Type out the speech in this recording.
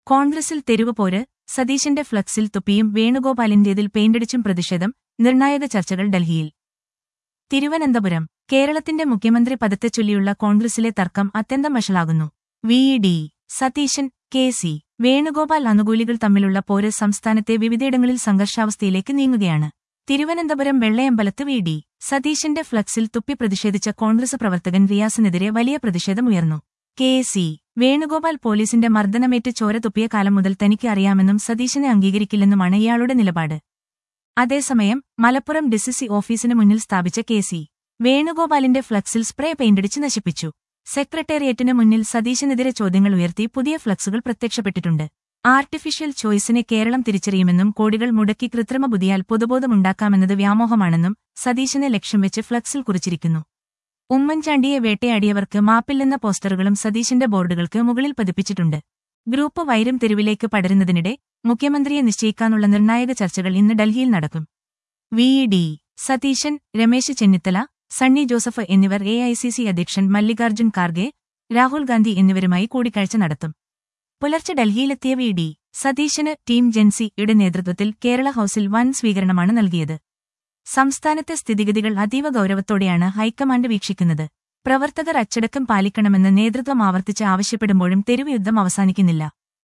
കോൺഗ്രസിൽ തെരുവുപോര് സതീശന്റെ ഫ്ലക്സിൽ തുപ്പിയും വേണുഗോപാലിന്റേതിൽ പെയിന്റടിച്ചും പ്രതിഷേധം നിർണായക ചർച്ചകൾ ഡൽഹിയിൽ തിരുവനന്തപുരം കേരളത്തിന്റെ മുഖ്യമന്ത്രി പദത്തെച്ചൊല്ലിയുള്ള കോൺഗ്രസിലെ തർക്കം അത്യന്തം വഷളാകുന്നു V D Satheesan K C Venugopal അനുകൂലികൾ തമ്മിലുള്ള പോര് സംസ്ഥാനത്തെ വിവിധയിടങ്ങളിൽ സംഘർഷാവസ്ഥയിലേക്ക് നീങ്ങുകയാണ് തിരുവനന്തപുരം വെള്ളയമ്പലത്ത് വി ഡി സതീശന്റെ ഫ്ലക്സിൽ തുപ്പി പ്രതിഷേധിച്ച കോൺഗ്രസ് പ്രവർത്തകൻ റിയാസിനെതിരെ വലിയ പ്രതിഷേധമുയർന്നു കെ സി വേണുഗോപാൽ പോലീസിന്റെ മർദ്ദനമേറ്റ് ചോര തുപ്പിയ കാലം മുതൽ തനിക്ക് അറിയാമെന്നും സതീശനെ അംഗീകരിക്കില്ലെന്നുമാണ് ഇയാളുടെ നിലപാട് അതേസമയം മലപ്പുറം ഡിസിസി ഓഫീസിന് മുന്നിൽ സ്ഥാപിച്ച കെ സി വേണുഗോപാലിന്റെ ഫ്ലക്സിൽ സ്പ്രേ പെയിന്റടിച്ച് നശിപ്പിച്ചു സെക്രട്ടേറിയറ്റിന് മുന്നിൽ സതീശനെതിരെ ചോദ്യങ്ങൾ ഉയർത്തി പുതിയ ഫ്ലക്സുകൾ പ്രത്യക്ഷപ്പെട്ടിട്ടുണ്ട് ആർട്ടിഫിഷ്യൽ ചോയ്സിനെ കേരളം തിരിച്ചറിയുമെന്നും കോടികൾ മുടക്കി കൃത്രിമ ബുദ്ധിയാൽ പൊതുബോധമുണ്ടാക്കാമെന്നത് വ്യാമോഹമാണെന്നും സതീശനെ ലക്ഷ്യം വെച്ച് ഫ്ലക്സിൽ കുറിച്ചിരിക്കുന്നു ഉമ്മൻചാണ്ടിയെ വേട്ടയാടിയവർക്ക് മാപ്പില്ലെന്ന പോസ്റ്ററുകളും സതീശന്റെ ബോർഡുകൾക്ക് മുകളിൽ പതിപ്പിച്ചിട്ടുണ്ട് ഗ്രൂപ്പ് വൈരം തെരുവിലേക്ക് പടരുന്നതിനിടെ മുഖ്യമന്ത്രിയെ നിശ്ചയിക്കാനുള്ള നിർണായക ചർച്ചകൾ ഇന്ന് ഡൽഹിയിൽ നടക്കും വി ഡി സതീശൻ രമേശ് ചെന്നിത്തല സണ്ണി ജോസഫ് എന്നിവർ എ ഐ സി സി അധ്യക്ഷൻ മല്ലികാർജ്ജുൻ ഖാർഗെ രാഹുൽ ഗാന്ധി എന്നിവരുമായി കൂടിക്കാഴ്ച നടത്തും പുലർച്ചെ ഡൽഹിയിലെത്തിയ വി ഡി സതീശന് ടീം ജെൻസിയുടെ നേതൃത്വത്തിൽ കേരള ഹൌസിൽ വൻ സ്വീകരണമാണ് നൽകിയത് സംസ്ഥാനത്തെ സ്ഥിതിഗതികൾ അതീവ ഗൌരവത്തോടെയാണ് ഹൈക്കമാൻഡ് വീക്ഷിക്കുന്നത് പ്രവർത്തകർ അച്ചടക്കം പാലിക്കണമെന്ന് നേതൃത്വം ആവർത്തിച്ച് ആവശ്യപ്പെടുമ്പോഴും തെരുവ് യുദ്ധം അവസാനിക്കുന്നില്ല